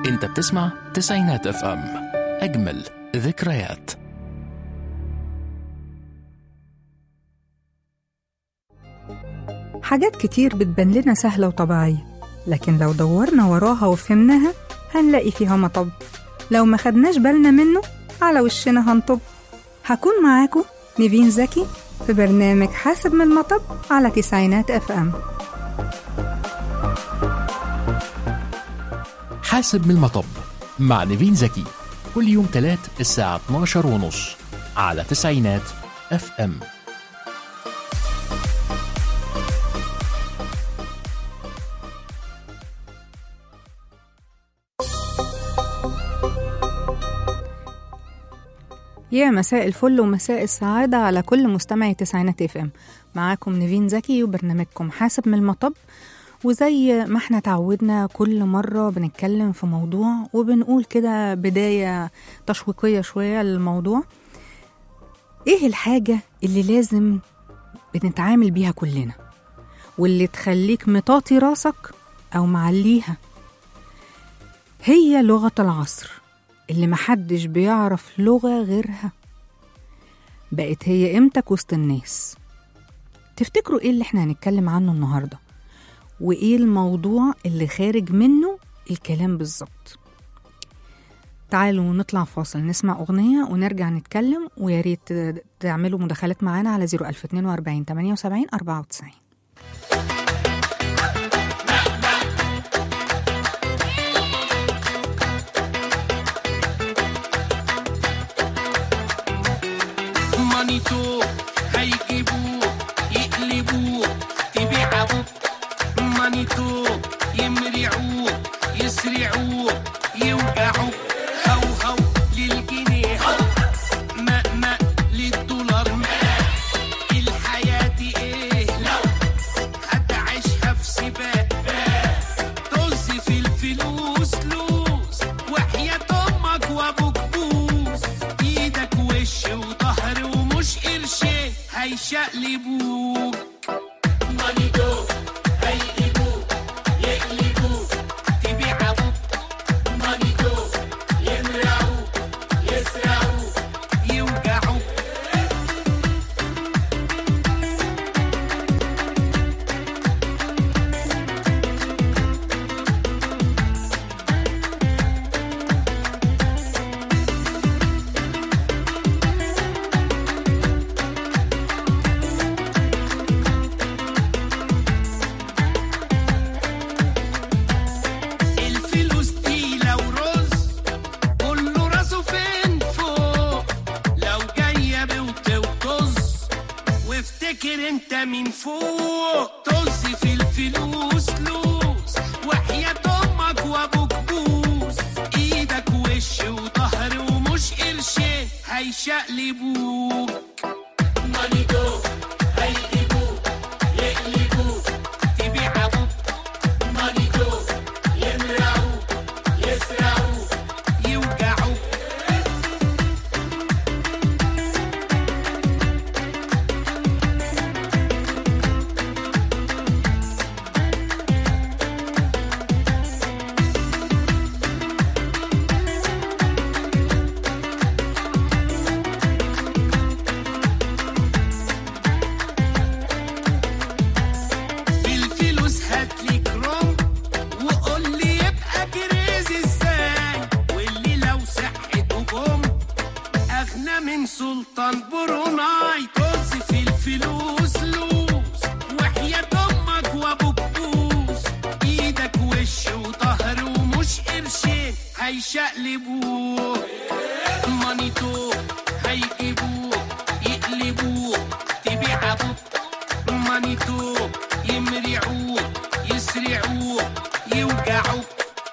انت بتسمع تسعينات اف ام اجمل ذكريات حاجات كتير بتبان لنا سهلة وطبيعية لكن لو دورنا وراها وفهمناها هنلاقي فيها مطب لو ما خدناش بالنا منه على وشنا هنطب هكون معاكم نيفين زكي في برنامج حاسب من المطب على تسعينات اف ام حاسب من المطب مع نيفين زكي كل يوم تلات الساعة 12 ونص على تسعينات اف ام يا مساء الفل ومساء السعادة على كل مستمعي تسعينات اف ام معاكم نيفين زكي وبرنامجكم حاسب من المطب وزي ما احنا تعودنا كل مرة بنتكلم في موضوع وبنقول كده بداية تشويقية شوية للموضوع ايه الحاجة اللي لازم بنتعامل بيها كلنا واللي تخليك مطاطي راسك او معليها هي لغة العصر اللي محدش بيعرف لغة غيرها بقت هي قيمتك وسط الناس تفتكروا ايه اللي احنا هنتكلم عنه النهارده وايه الموضوع اللي خارج منه الكلام بالظبط تعالوا نطلع فاصل نسمع أغنية ونرجع نتكلم ويا ريت تعملوا مداخلات معانا على 01042 78 94 مانيتو هيجيبوه يقلبوه تبيعوه مانيتو يمرعوه يسرعوه يوجعوه هو هو للجنيه ما ما للدولار الحياة دي ايه لو هتعيشها في سباق طز في الفلوس لوس وحياة امك وابوك بوس ايدك وش وظهر ومش قرشين هيشقلبوك مانيتو هيجيبوك يقلبوك تبيعوك مانيتو يمرعوك يسرعوك يوجعوك الفلوس دي لو رز كله راسه فين فوق لو جاية بوتوطز وافتكر انت من فوق طز في الفلوس لوس وحياة امك وابوك بوس ايدك وش وظهر ومش قرشين هيشقلبوك مانيتو هيجيبوك يقلبوك تبيعوك مانيتو يمرعوك يسرعوك يوجعوك بالفلوس هاتلي كروم وقول لي يبقى كريزي ازاي واللي لو صحته جم اغنى من سلطان بروناي طز في الفلوس لوس وحياة امك وابوك بوس ايدك وش وظهر ومش قرشين هيشقلبوك مانيتو هيجيبوك يقلبوك تبيعوك مانيتو يمرعوك يسرعوك يوجعوك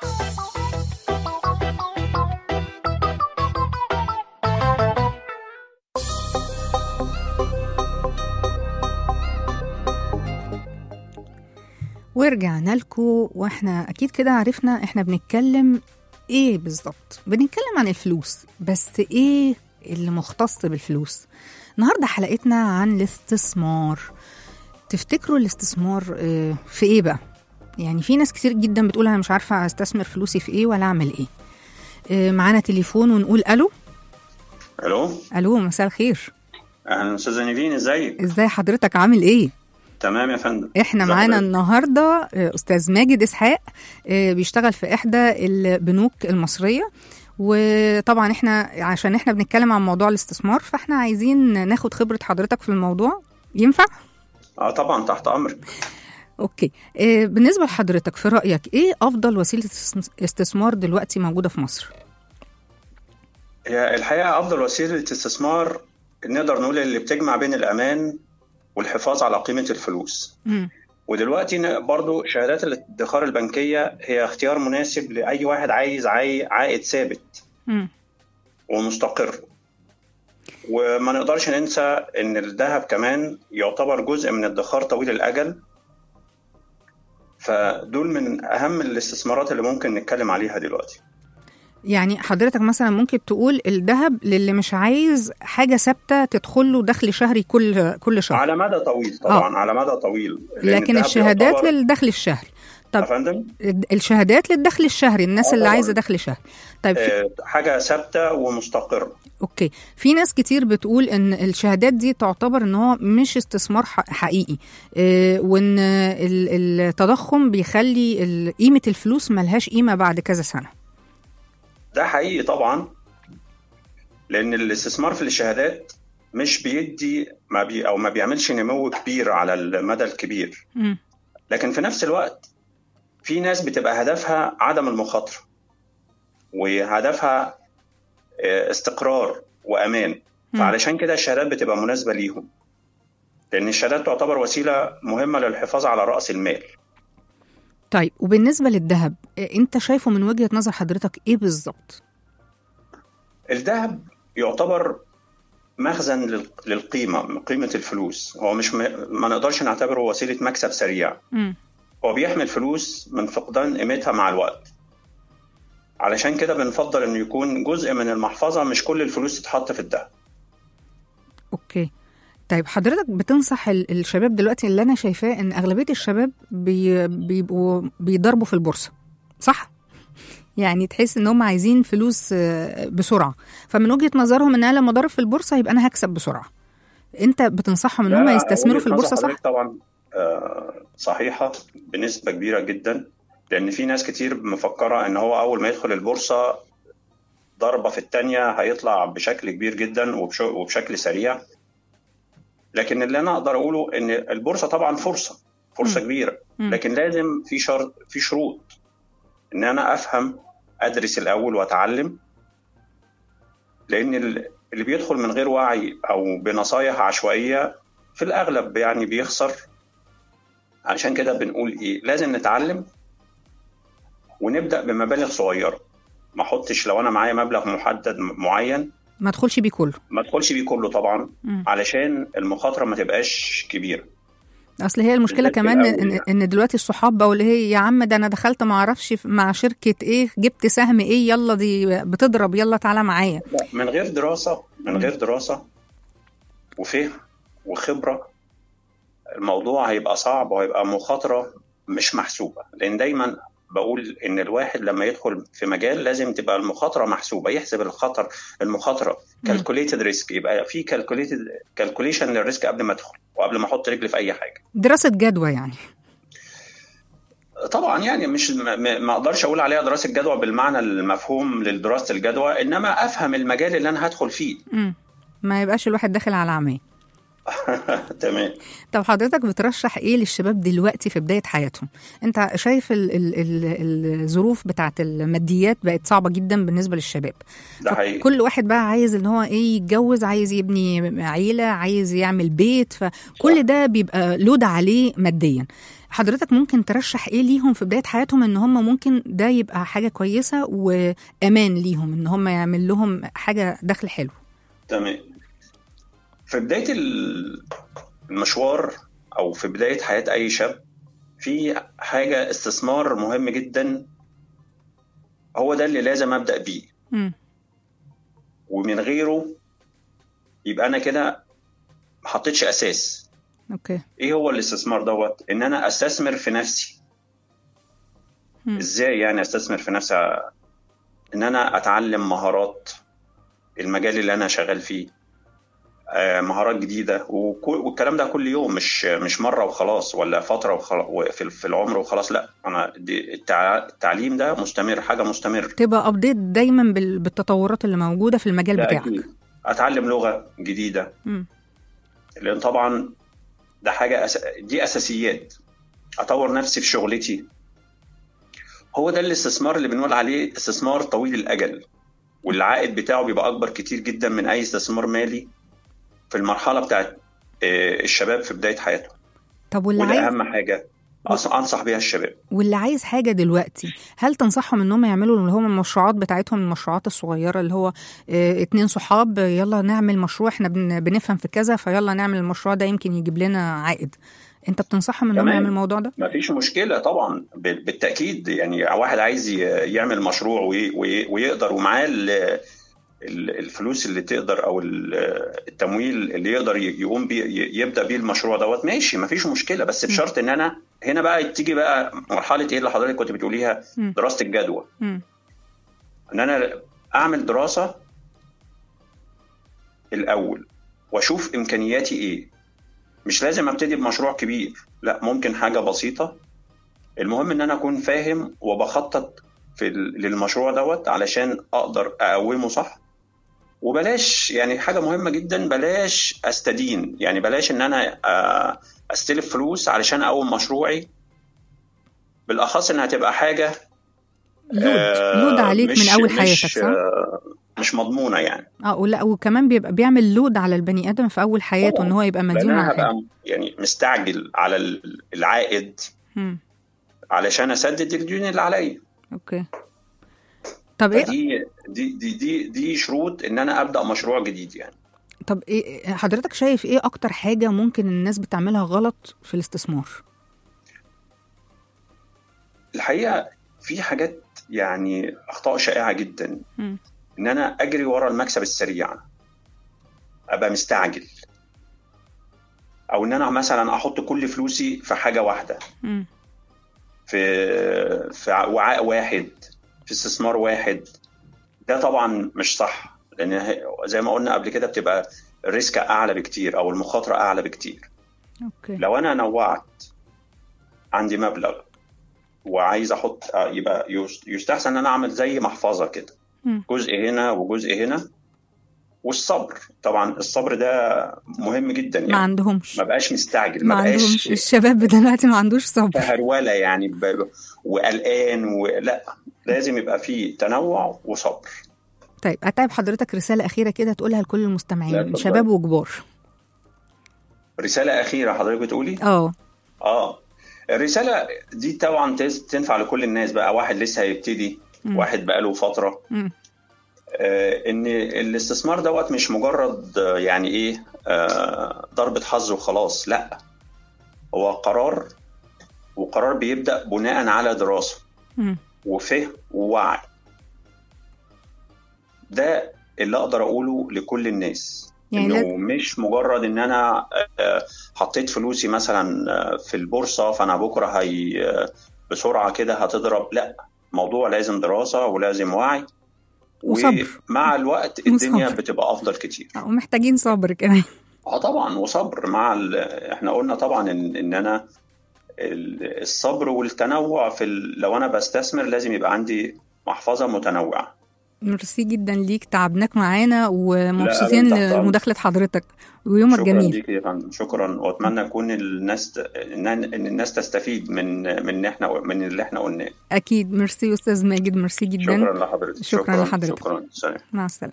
ورجعنا لكم واحنا اكيد كده عرفنا احنا بنتكلم ايه بالظبط بنتكلم عن الفلوس بس ايه اللي مختص بالفلوس النهارده حلقتنا عن الاستثمار تفتكروا الاستثمار آه، في ايه بقى يعني في ناس كتير جدا بتقول انا مش عارفه استثمر فلوسي في ايه ولا اعمل ايه آه، معانا تليفون ونقول الو الو الو مساء الخير اهلا استاذه نيفين ازيك ازاي حضرتك عامل ايه تمام يا فندم احنا ازي معانا حضرتك؟ النهارده آه، استاذ ماجد اسحاق آه، بيشتغل في احدى البنوك المصريه وطبعا احنا عشان احنا بنتكلم عن موضوع الاستثمار فاحنا عايزين ناخد خبره حضرتك في الموضوع ينفع اه طبعا تحت امرك اوكي آه، بالنسبه لحضرتك في رايك ايه افضل وسيله استث- استثمار دلوقتي موجوده في مصر هي الحقيقه افضل وسيله استثمار نقدر نقول اللي بتجمع بين الامان والحفاظ على قيمه الفلوس مم. ودلوقتي ن- برضو شهادات الادخار البنكيه هي اختيار مناسب لاي واحد عايز عاي- عائد ثابت مم. ومستقر وما نقدرش ننسى ان الذهب كمان يعتبر جزء من ادخار طويل الاجل فدول من اهم الاستثمارات اللي ممكن نتكلم عليها دلوقتي يعني حضرتك مثلا ممكن تقول الذهب للي مش عايز حاجه ثابته تدخل له دخل شهري كل كل شهر على مدى طويل طبعا على مدى طويل لأن لكن الذهب الشهادات يعتبر- للدخل الشهري طب يا فندم الشهادات للدخل الشهري الناس آه اللي طبعاً. عايزه دخل شهري طيب في آه، حاجه ثابته ومستقره اوكي في ناس كتير بتقول ان الشهادات دي تعتبر ان هو مش استثمار ح- حقيقي إيه وان ال- التضخم بيخلي ال- قيمه الفلوس ملهاش قيمه بعد كذا سنه ده حقيقي طبعا لان الاستثمار في الشهادات مش بيدي ما بي او ما بيعملش نمو كبير على المدى الكبير مم. لكن في نفس الوقت في ناس بتبقى هدفها عدم المخاطره وهدفها آه، استقرار وامان مم. فعلشان كده الشهادات بتبقى مناسبه ليهم لان الشهادات تعتبر وسيله مهمه للحفاظ على راس المال طيب وبالنسبه للذهب إيه انت شايفه من وجهه نظر حضرتك ايه بالظبط الذهب يعتبر مخزن لل- للقيمه قيمه الفلوس هو مش م... ما نقدرش نعتبره وسيله مكسب سريع مم. هو بيحمي الفلوس من فقدان قيمتها مع الوقت علشان كده بنفضل انه يكون جزء من المحفظه مش كل الفلوس تتحط في الذهب اوكي طيب حضرتك بتنصح ال- الشباب دلوقتي اللي انا شايفاه ان اغلبيه الشباب بي بيبقوا بيضربوا في البورصه صح يعني تحس ان هم عايزين فلوس آه، بسرعه فمن وجهه نظرهم ان انا لما اضرب في البورصه يبقى انا هكسب بسرعه انت بتنصحهم ان هم لا، يستثمروا وجهة في البورصه نظر صح حضرتك طبعا آه، صحيحه بنسبه كبيره جدا لان في ناس كتير مفكره ان هو اول ما يدخل البورصه ضربه في الثانيه هيطلع بشكل كبير جدا وبش- وبشكل سريع لكن اللي انا اقدر اقوله ان البورصه طبعا فرصه فرصه مم. كبيره مم. لكن لازم في شرط في شروط ان انا افهم ادرس الاول واتعلم لان ال- اللي بيدخل من غير وعي او بنصايح عشوائيه في الاغلب يعني بيخسر عشان كده بنقول ايه لازم نتعلم ونبدا بمبالغ صغيره ما احطش لو انا معايا مبلغ محدد م- معين ما تدخلش بيه كله ما ادخلش بيه كله طبعا مم. علشان المخاطره ما تبقاش كبيره اصل هي المشكله بالذات في كمان الأول ان, يعني. إن دلوقتي الصحاب بقوا اللي هي يا عم ده انا دخلت ما اعرفش مع شركه ايه جبت سهم ايه يلا دي بتضرب يلا تعالى معايا لا، من غير دراسة من غير دراسة وفهم وخبرة الموضوع هيبقى صعب وهيبقى مخاطرة مش محسوبة لأن دايما بقول إن الواحد لما يدخل في مجال لازم تبقى المخاطرة محسوبة يحسب الخطر المخاطرة مم. calculated ريسك يبقى في calculated calculation للريسك قبل ما أدخل وقبل ما أحط رجلي في أي حاجة دراسه جدوى يعني طبعا يعني مش ما ما اقدرش اقول عليها دراسه جدوى بالمعنى المفهوم لدراسه الجدوى انما افهم المجال اللي انا هدخل فيه مم. ما يبقاش الواحد داخل على عماه تمام طب حضرتك بترشح ايه للشباب دلوقتي في بدايه حياتهم انت شايف ال ال ال الظروف بتاعت الماديات بقت صعبه جدا بالنسبه للشباب ده حقيقي كل واحد بقى عايز ان هو ايه يتجوز عايز يبني عيله عايز يعمل بيت فكل صح. ده بيبقى لود عليه ماديا حضرتك ممكن ترشح ايه ليهم في بدايه حياتهم ان هم ممكن ده يبقى حاجه كويسه وامان ليهم ان هم يعمل لهم حاجه دخل حلو تمام في بداية ال- المشوار أو في بداية حياة أي شاب في حاجة استثمار مهم جدا هو ده اللي لازم أبدأ بيه مم. ومن غيره يبقى أنا كده ما حطيتش أساس اوكي إيه هو الاستثمار دوت إن أنا أستثمر في نفسي مم. ازاي يعني استثمر في نفسي ان انا اتعلم مهارات المجال اللي انا شغال فيه آه، مهارات جديده وكل- والكلام ده كل يوم مش مش مره وخلاص ولا فتره وخلاص في في العمر وخلاص لا انا دي التع- التعليم ده مستمر حاجه مستمر تبقى ابديت دايما بال- بالتطورات اللي موجوده في المجال ده بتاعك أكيد. اتعلم لغه جديده مم. لان طبعا ده حاجه أس... دي اساسيات اطور نفسي في شغلتي هو ده الاستثمار اللي بنقول عليه استثمار طويل الاجل والعائد بتاعه بيبقى اكبر كتير جدا من اي استثمار مالي في المرحله بتاعت آه، الشباب في بدايه حياتهم طب واللي وده عايز اهم حاجه أص- انصح بيها الشباب واللي عايز حاجه دلوقتي هل تنصحهم انهم يعملوا اللي هم المشروعات بتاعتهم المشروعات الصغيره اللي هو اه اتنين صحاب يلا نعمل مشروع احنا بن- بنفهم في كذا فيلا نعمل المشروع ده يمكن يجيب لنا عائد انت بتنصحهم انهم تمام. يعملوا الموضوع ده ما فيش مشكله طبعا بال- بالتاكيد يعني واحد عايز ي- يعمل مشروع وي- وي- ويقدر ومعاه ال- ال- الفلوس اللي تقدر او ال- التمويل اللي يقدر ي- يقوم بيه ي- يبدا بيه المشروع دوت ماشي ما فيش مشكله بس بشرط ان انا هنا بقى تيجي بقى مرحله ايه اللي حضرتك كنت بتقوليها مم. دراسه الجدوى مم. ان انا اعمل دراسه الاول واشوف امكانياتي ايه مش لازم ابتدي بمشروع كبير لا ممكن حاجه بسيطه المهم ان انا اكون فاهم وبخطط في ال- للمشروع دوت علشان اقدر اقومه صح وبلاش يعني حاجه مهمه جدا بلاش استدين يعني بلاش ان انا آه، استلف فلوس علشان اقوم مشروعي بالاخص انها تبقى حاجه لود آه، لود عليك مش- من اول مش، حياتك صح؟ آه، مش مضمونه يعني اه ولا وكمان بيبقى بيعمل لود على البني ادم في اول حياته طبعاً. ان هو يبقى لان مديون انا على حاجه هبقى يعني مستعجل على ال- العائد مم. علشان اسدد الديون اللي عليا اوكي طب ايه فدي دي دي دي دي شروط ان انا ابدا مشروع جديد يعني طب ايه حضرتك شايف ايه اكتر حاجه ممكن الناس بتعملها غلط في الاستثمار الحقيقه في حاجات يعني اخطاء شائعه جدا مم. ان انا اجري ورا المكسب السريع ابقى مستعجل او ان انا مثلا احط كل فلوسي في حاجه واحده مم. في في وعاء واحد في استثمار واحد ده طبعا مش صح لان هي- زي ما قلنا قبل كده بتبقى الريسك اعلى بكتير او المخاطره اعلى بكتير اوكي لو انا نوعت عندي مبلغ وعايز احط آه، يبقى يست- يستحسن ان انا اعمل زي محفظه كده مم. جزء هنا وجزء هنا والصبر طبعا الصبر ده مهم جدا ما يعني عندهمش ما بقاش مستعجل ما ما عندهمش بقاش الشباب دلوقتي ما عندوش صبر هرولة يعني ب- وقلقان ولا لازم يبقى فيه تنوع وصبر طيب اتعب حضرتك رساله اخيره كده تقولها لكل لا، المستمعين اتفضل. شباب وكبار رسالة أخيرة حضرتك بتقولي؟ اه آه الرسالة دي طبعا تس- تنفع لكل الناس بقى واحد لسه هيبتدي مم. واحد بقاله فترة مم. آه إن الاستثمار دوت مش مجرد آه، يعني إيه آه ضربة حظ وخلاص لا هو قرار وقرار بيبدأ بناء على دراسة مم. وفهم ووعي ده اللي اقدر اقوله لكل الناس يعني انه لا- مش مجرد ان انا آه، حطيت فلوسي مثلا آه، في البورصه فانا بكره هي آه، بسرعه كده هتضرب لا موضوع لازم دراسه ولازم وعي وصبر. ومع الوقت الدنيا وصبر. بتبقى افضل كتير آه، ومحتاجين صبر كمان اه طبعا وصبر مع ال... احنا قلنا طبعا ان, إن انا ال- الصبر والتنوع في ال... لو انا بستثمر لازم يبقى عندي محفظه متنوعه ميرسي جدا ليك تعبناك معانا ومبسوطين لا، تحت أمرك. لمداخله حضرتك ويومك شكرا جميل ليك يا فندم شكرا واتمنى يكون الناس ان إن الناس تستفيد من من احنا من اللي احنا قلناه اكيد ميرسي استاذ ماجد ميرسي جدا شكرا لحضرتك شكراً لحضرتك. شكرا سلام مع السلامه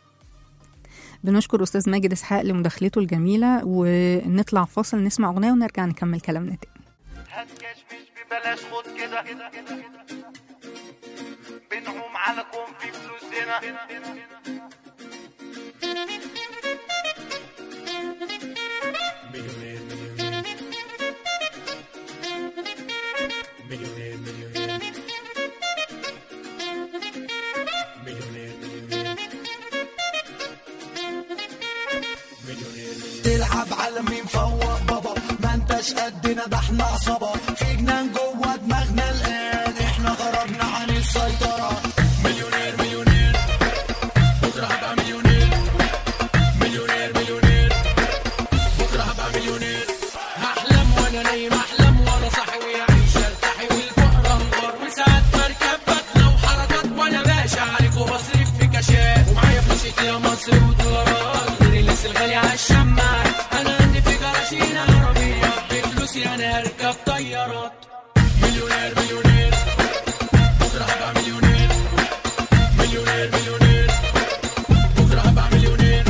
بنشكر استاذ ماجد اسحاق لمداخلته الجميله ونطلع فاصل نسمع اغنيه ونرجع نكمل كلامنا تاني هتكشمش ببلاش خد كده بنعوم على كون في فلوس هنا تلعب على مين فوق بابا ما انتش قدنا ده احنا عصابة في جنان جوه دماغنا الآن احنا عربيات مليونير مليونير بكره هبقى مليونير مليونير مليونير بكره هبقى مليونير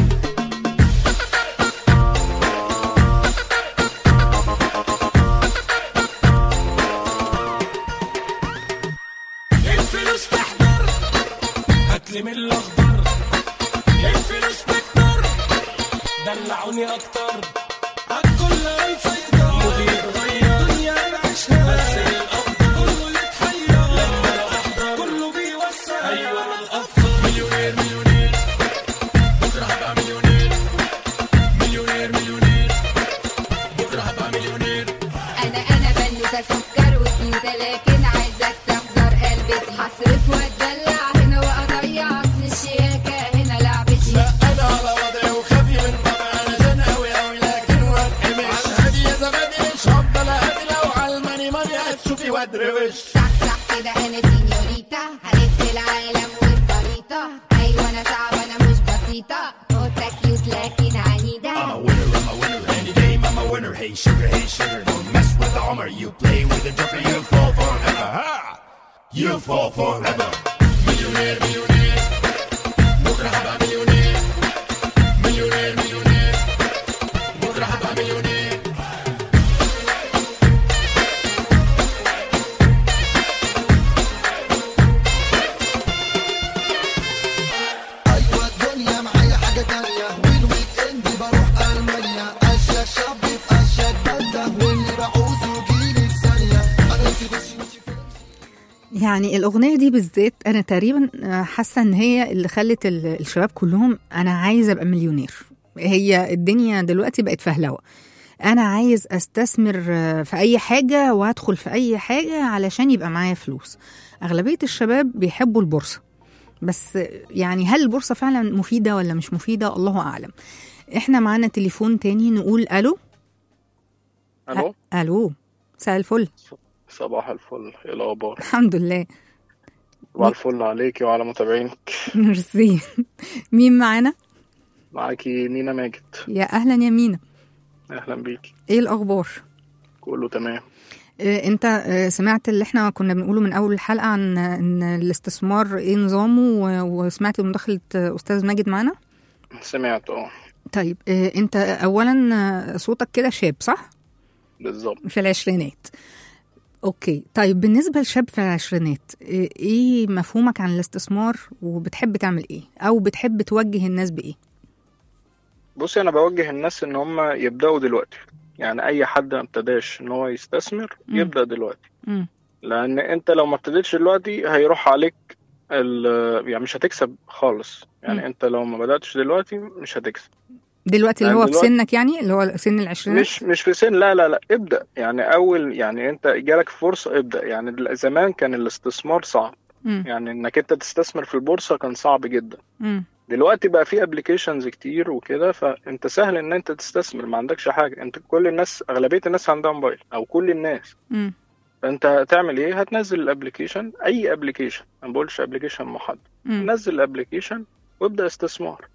الفلوس تحضر هاتلي من الاخضر الفلوس تكتر دلعوني اكتر الكل هيسيطر مودي يتغير دنيا بعيشها بس الافضل كله يتحير لما انا احضر كله بيوسع ايوه انا الافضل مليونير مليونير بكره هبقى مليونير مليونير مليونير بكره هبقى مليونير انا انا بنوتة سكر وكيوتة لكن عايزك تحضر قلبي هصرف واتدلع هنا واضيع اصل الشياكة هنا لعبتي انا على وضعي وخافي من طبعي انا جن اوي اوي لكن واتقمش على الهادي يا زبادي مش هفضل اهدي لو على الماني ماني هتشوفي وادروش صح صح كده انا سينيوريتا هلف العالم والخريطة ايوه انا صعبة انا مش بسيطة قطة كيوت لكن عنيدة I'm a winner, I'm a winner, any day I'm a winner. Hey sugar, hey sugar, don't mess with the armor. You play with the joker, you fall forever. Ha! You fall forever. مليونير مليونير بكره هبقى مليونير مليونير مليونير بكره هبقى مليونير ايوه الدنيا معايا حاجه تانية والويك اند بروح المانيا اشيك شاب في اشيك بلده واللي بعوزه يجيلي في ثانيه انا نفسي بشي مشي في يعني الأغنية دي بالذات أنا تقريبا آه، حاسة إن هي اللي خلت ال- الشباب كلهم أنا عايزة أبقى مليونير هي الدنيا دلوقتي بقت فهلوة أنا عايز أستثمر آه، في أي حاجة وأدخل في أي حاجة علشان يبقى معايا فلوس أغلبية الشباب بيحبوا البورصة بس آه، يعني هل البورصة فعلا مفيدة ولا مش مفيدة الله أعلم إحنا معانا تليفون تاني نقول ألو الو أ- ألو مساء الفل صباح الفل ايه الاخبار الحمد لله صباح الفل عليكي وعلى متابعينك ميرسي مين معانا معاكي نينا ماجد يا اهلا يا مينا اهلا بيكي ايه الاخبار كله تمام إيه انت آه، سمعت اللي احنا كنا بنقوله من اول الحلقه عن آه، ان الاستثمار ايه نظامه و- وسمعت مداخله آه، استاذ ماجد معانا سمعت اه طيب آه، انت اولا آه، صوتك كده شاب صح بالظبط في العشرينات اوكي طيب بالنسبه لشاب في العشرينات آه، ايه مفهومك عن الاستثمار وبتحب تعمل ايه او بتحب توجه الناس بايه بصي انا بوجه الناس ان هم يبداوا دلوقتي يعني اي حد ما ابتداش ان هو يستثمر مم. يبدا دلوقتي مم. لان انت لو ما ابتديتش دلوقتي هيروح عليك ال- يعني مش هتكسب خالص يعني مم. انت لو ما بداتش دلوقتي مش هتكسب دلوقتي اللي يعني هو في دلوقتي- سنك يعني اللي هو سن العشرينات مش مش في سن لا لا لا ابدا يعني اول يعني انت جالك فرصه ابدا يعني دل- زمان كان الاستثمار صعب مم. يعني انك انت تستثمر في البورصه كان صعب جدا مم. دلوقتي بقى في ابلكيشنز كتير وكده فانت سهل ان انت تستثمر ما عندكش حاجه انت كل الناس اغلبيه الناس عندها موبايل او كل الناس مم. فانت هتعمل ايه هتنزل الابلكيشن اي ابلكيشن ما بقولش ابلكيشن محدد مم. نزل الابلكيشن وابدا استثمار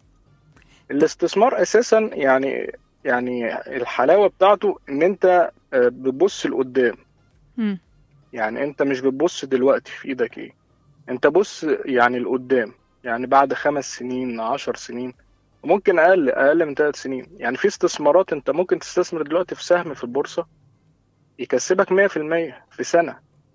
الاستثمار اساسا يعني يعني الحلاوه بتاعته ان انت آه، بتبص لقدام مم. يعني انت مش بتبص دلوقتي في ايدك ايه انت بص يعني لقدام يعني بعد خمس سنين عشر سنين وممكن اقل اقل من ثلاث سنين يعني في استثمارات انت ممكن تستثمر دلوقتي في سهم في البورصه يكسبك 100% في سنه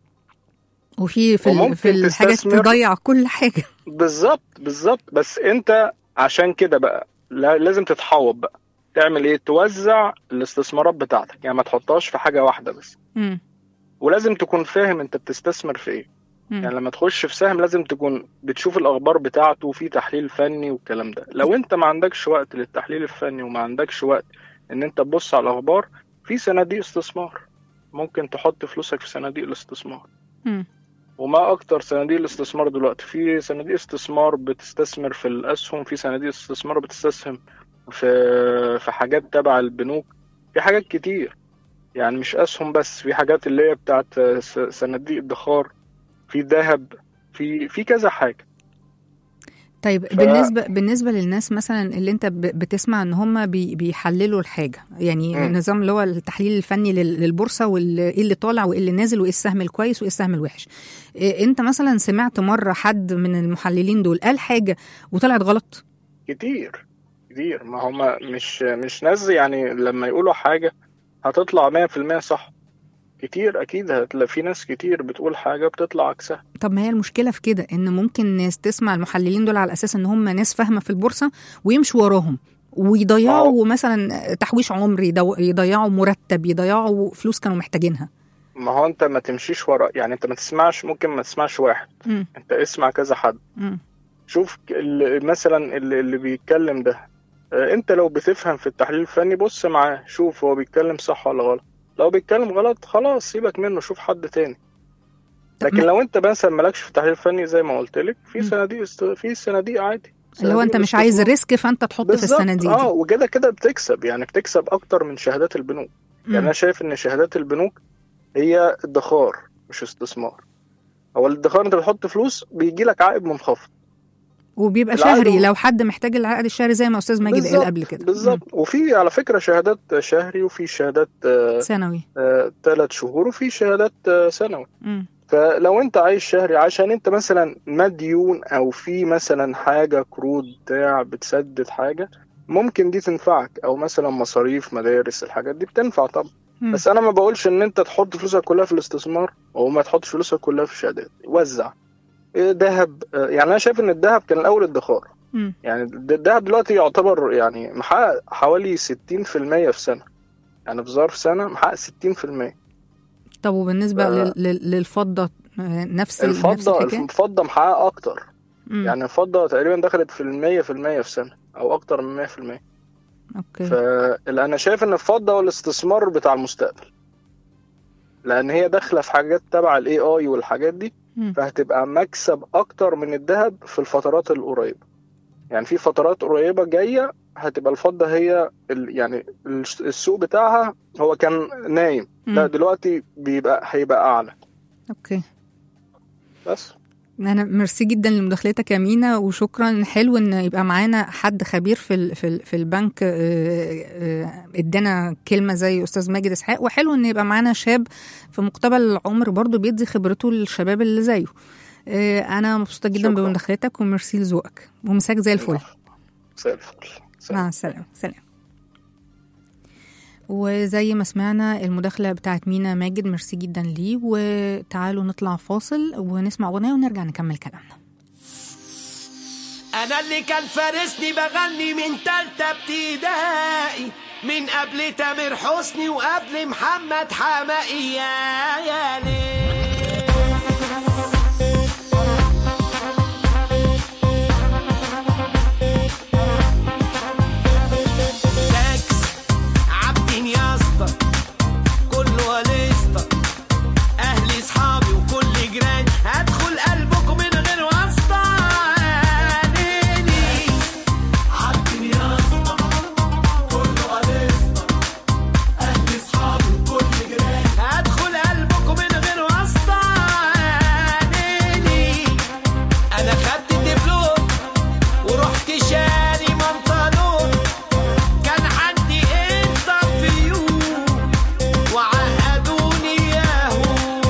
وفي في, وممكن ال- في الحاجات تستثمر- تضيع كل حاجه بالظبط بالظبط بس انت عشان كده بقى لا- لازم تتحوط بقى تعمل ايه توزع الاستثمارات بتاعتك يعني ما تحطهاش في حاجه واحده بس مم. ولازم تكون فاهم انت بتستثمر في ايه مم. يعني لما تخش في سهم لازم تكون بتشوف الاخبار بتاعته وفي تحليل فني والكلام ده لو انت ما عندكش وقت للتحليل الفني وما عندكش وقت ان انت تبص على الاخبار في صناديق استثمار ممكن تحط فلوسك في صناديق الاستثمار مم. وما اكتر صناديق الاستثمار دلوقتي في صناديق استثمار بتستثمر في الاسهم في صناديق استثمار بتستسهم في في حاجات تبع البنوك في حاجات كتير يعني مش اسهم بس في حاجات اللي هي بتاعت س- صناديق ادخار في ذهب في في كذا حاجه طيب ف- بالنسبه بالنسبه للناس مثلا اللي انت ب- بتسمع ان هم بي بيحللوا الحاجه يعني مم. النظام اللي هو التحليل الفني لل- للبورصه وايه اللي طالع وايه اللي نازل وايه السهم الكويس وايه السهم الوحش إيه انت مثلا سمعت مره حد من المحللين دول قال حاجه وطلعت غلط كتير كتير ما هم مش مش ناس يعني لما يقولوا حاجة هتطلع 100% صح كتير أكيد هتلاقي في ناس كتير بتقول حاجة بتطلع عكسها طب ما هي المشكله في كده ان ممكن ناس تسمع المحللين دول على اساس ان هم ناس فاهمه في البورصه ويمشوا وراهم ويضيعوا مثلا تحويش عمر يضو- يضيعوا مرتب يضيعوا فلوس كانوا محتاجينها ما هو أنت ما تمشيش ورا يعني أنت ما تسمعش ممكن ما تسمعش واحد مم. أنت اسمع كذا حد مم. شوف ك- ال- مثلا اللي, اللي بيتكلم ده آه، انت لو بتفهم في التحليل الفني بص معاه شوف هو بيتكلم صح ولا غلط لو بيتكلم غلط خلاص سيبك منه شوف حد تاني لكن ما- لو انت مثلا مالكش في التحليل الفني زي ما قلت لك في مم. صناديق است... في صناديق عادي اللي هو صناديق انت مش عايز الاستثمار. ريسك فانت تحط في بالظبط. الصناديق اه دي وكده كده بتكسب يعني بتكسب اكتر من شهادات البنوك يعني مم. انا شايف ان شهادات البنوك هي ادخار مش استثمار هو الادخار انت بتحط فلوس بيجي لك عائد منخفض وبيبقى العقد شهري هو- لو حد محتاج العقد الشهري زي ما استاذ ماجد قال بالظبط، قبل كده بالظبط وفي على فكره شهادات شهري وفي شهادات مم. سنوي ثلاث شهور وفي شهادات آه، سنوي مم. فلو انت عايز شهري عشان انت مثلا مديون او في مثلا حاجه قروض بتاع بتسدد حاجه ممكن دي تنفعك او مثلا مصاريف مدارس الحاجات دي بتنفع طبعا مم. بس انا ما بقولش ان انت تحط فلوسك كلها في الاستثمار او ما تحطش فلوسك كلها في الشهادات وزع إيه ذهب آه، يعني انا شايف ان الذهب كان الاول ادخار مم. يعني الد- الذهب دلوقتي يعتبر يعني محقق حوالي 60% في سنه يعني في ظرف سنه محقق 60% طب وبالنسبه ف- لل- لل- للفضه آه، نفس ال- نفس الفضه الحكايه الفضه محققه اكتر مم. يعني الفضه تقريبا دخلت في المية في المية في سنه او اكتر من 100 في المية اوكي فانا شايف ان الفضه هو الاستثمار بتاع المستقبل لان هي داخله في حاجات تبع الاي اي والحاجات دي مم. فهتبقى مكسب اكتر من الذهب في الفترات القريبه يعني في فترات قريبه جايه هتبقى الفضه هي ال... يعني الس- السوق بتاعها هو كان نايم لا مم. دلوقتي بيبقى هيبقى اعلى اوكي بس انا ميرسي جدا لمداخلتك يا مينا وشكرا حلو ان يبقى معانا حد خبير في ال- في ال- في البنك آه، آه، ادانا كلمه زي استاذ ماجد اسحاق وحلو ان يبقى معانا شاب في مقتبل العمر برضو بيدي خبرته للشباب اللي زيه آه، انا مبسوطه جدا شكراً. بمداخلتك وميرسي لذوقك ومساك زي الفل زي الفل سلام. مع السلامة سلام وزي ما سمعنا المداخلة بتاعت مينا ماجد ميرسي جدا ليه وتعالوا نطلع فاصل ونسمع أغنية ونرجع نكمل كلامنا انا اللي كان فارسني بغني من تالتة ابتدائي من قبل تامر حسني وقبل محمد حماقي يا يا ليه تاكس عابدين يا اسطى كله لسطة اهلي صحابي وكل جيران هدخل قلبكم من غير واسطة عينيني عابدين يا اسطى كله لسطة اهلي صحابي وكل جيران هدخل قلبكم من غير واسطة عينيني انا خدت دبلوم ورحت شاري منطلون كان عندي انترفيو وعقدوني ياهو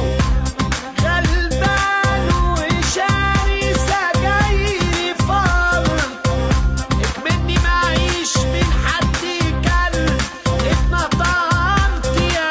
غلبان وشاري سجاير فرد اكمني معيش من حد كلب اتنطرت يا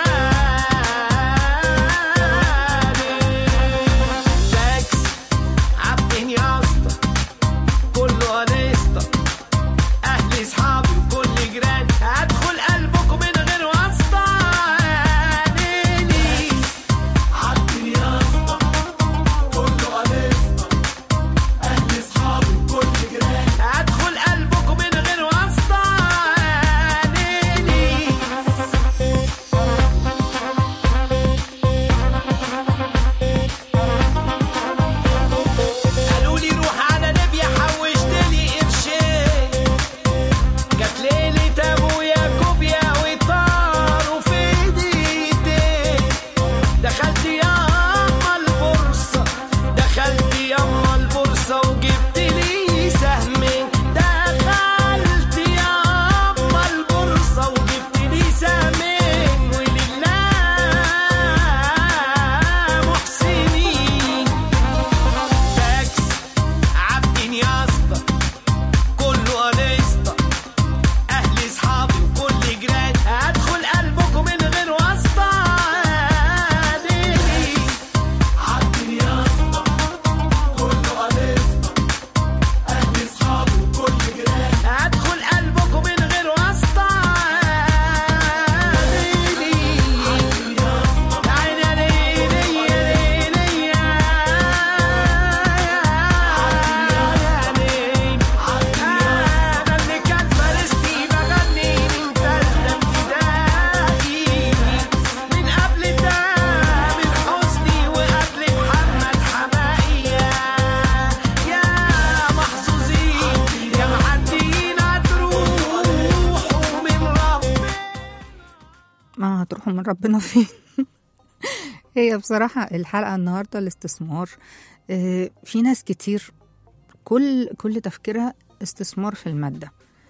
تاكس عبدين يا اسطى كله انستا اهلي صحابي وكل جيران هدخل قلبكم من غير واسطه عينيني عبدين يا اسطى كله انستا اهلي صحابي وكل جيران هدخل قلبكم من غير واسطه عينيني قالوا لي روح على ليبيا حوشت لي قرشين جت ليلة ابويا كوبيا وطاروا في ايديتين دخلت ياما البورصة دخلت ياما البورصة وجبت لي سهم هيروحوا من ربنا فين هي بصراحة الحلقة النهاردة الاستثمار آه، في ناس كتير كل كل تفكيرها استثمار في المادة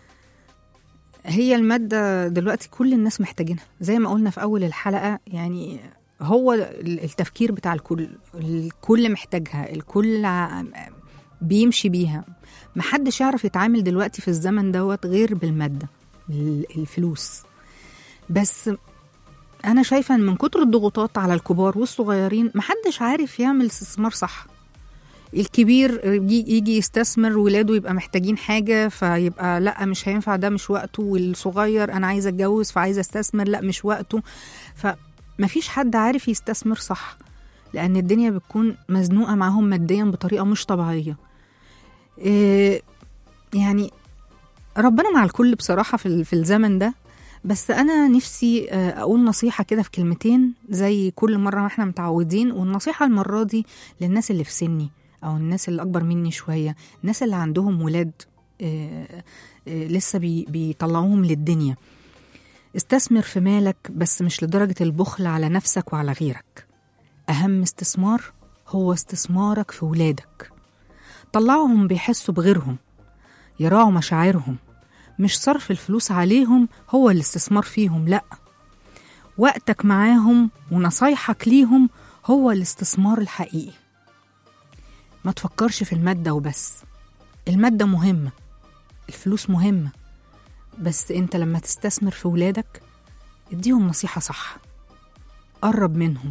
هي المادة دلوقتي كل الناس محتاجينها زي ما قلنا في أول الحلقة يعني هو ال- التفكير بتاع الكل الكل محتاجها الكل ع- بيمشي بيها محدش يعرف يتعامل دلوقتي في الزمن دوت غير بالمادة ال- الفلوس بس أنا شايفة إن من كتر الضغوطات على الكبار والصغيرين محدش عارف يعمل استثمار صح الكبير يجي يجي يستثمر ولاده يبقى محتاجين حاجة فيبقى لا مش هينفع ده مش وقته والصغير أنا عايزة أتجوز فعايزة أستثمر لا مش وقته فمفيش حد عارف يستثمر صح لأن الدنيا بتكون مزنوقة معاهم ماديا بطريقة مش طبيعية إيه يعني ربنا مع الكل بصراحة في ال- في الزمن ده بس أنا نفسي آه، أقول نصيحة كده في كلمتين زي كل مرة ما احنا متعودين والنصيحة المرة دي للناس اللي في سني أو الناس اللي أكبر مني شوية الناس اللي عندهم ولاد آه، آه، لسه بي بيطلعوهم للدنيا استثمر في مالك بس مش لدرجة البخل على نفسك وعلى غيرك أهم استثمار هو استثمارك في ولادك طلعهم بيحسوا بغيرهم يراعوا مشاعرهم مش صرف الفلوس عليهم هو الاستثمار فيهم لأ وقتك معاهم ونصايحك ليهم هو الاستثمار الحقيقي ما تفكرش في المادة وبس المادة مهمة الفلوس مهمة بس انت لما تستثمر في ولادك اديهم نصيحة صح قرب منهم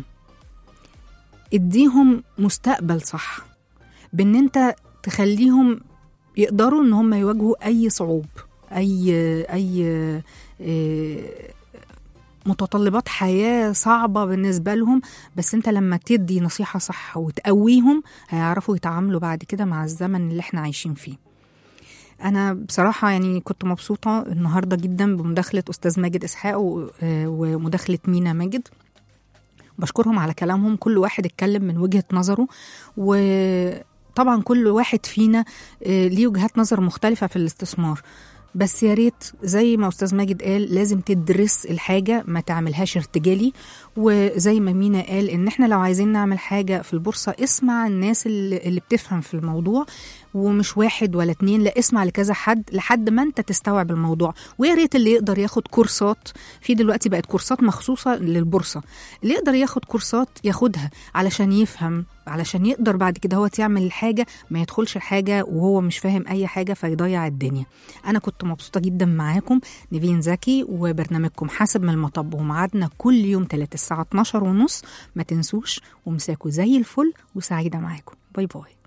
اديهم مستقبل صح بان انت تخليهم يقدروا ان هم يواجهوا اي صعوب اي اي آه، متطلبات حياة صعبة بالنسبة لهم بس انت لما تدي نصيحة صح وتقويهم هيعرفوا يتعاملوا بعد كده مع الزمن اللي احنا عايشين فيه انا بصراحة يعني كنت مبسوطة النهاردة جدا بمداخلة استاذ ماجد اسحاق و- آه، ومداخلة مينا ماجد بشكرهم على كلامهم كل واحد اتكلم من وجهة نظره وطبعا كل واحد فينا آه، ليه وجهات نظر مختلفة في الاستثمار بس يا ريت زي ما استاذ ماجد قال لازم تدرس الحاجه ما تعملهاش ارتجالي وزي ما مينا قال ان احنا لو عايزين نعمل حاجه في البورصه اسمع الناس اللي, اللي بتفهم في الموضوع ومش واحد ولا اتنين لا اسمع لكذا حد لحد ما انت تستوعب الموضوع ويا ريت اللي يقدر ياخد كورسات في دلوقتي بقت كورسات مخصوصه للبورصه اللي يقدر ياخد كورسات ياخدها علشان يفهم علشان يقدر بعد كده هو يعمل الحاجه ما يدخلش الحاجه وهو مش فاهم اي حاجه فيضيع الدنيا انا كنت مبسوطه جدا معاكم نيفين زكي وبرنامجكم حاسب من المطب وميعادنا كل يوم 3 الساعه 12 ونص ما تنسوش ومساكوا زي الفل وسعيده معاكم باي باي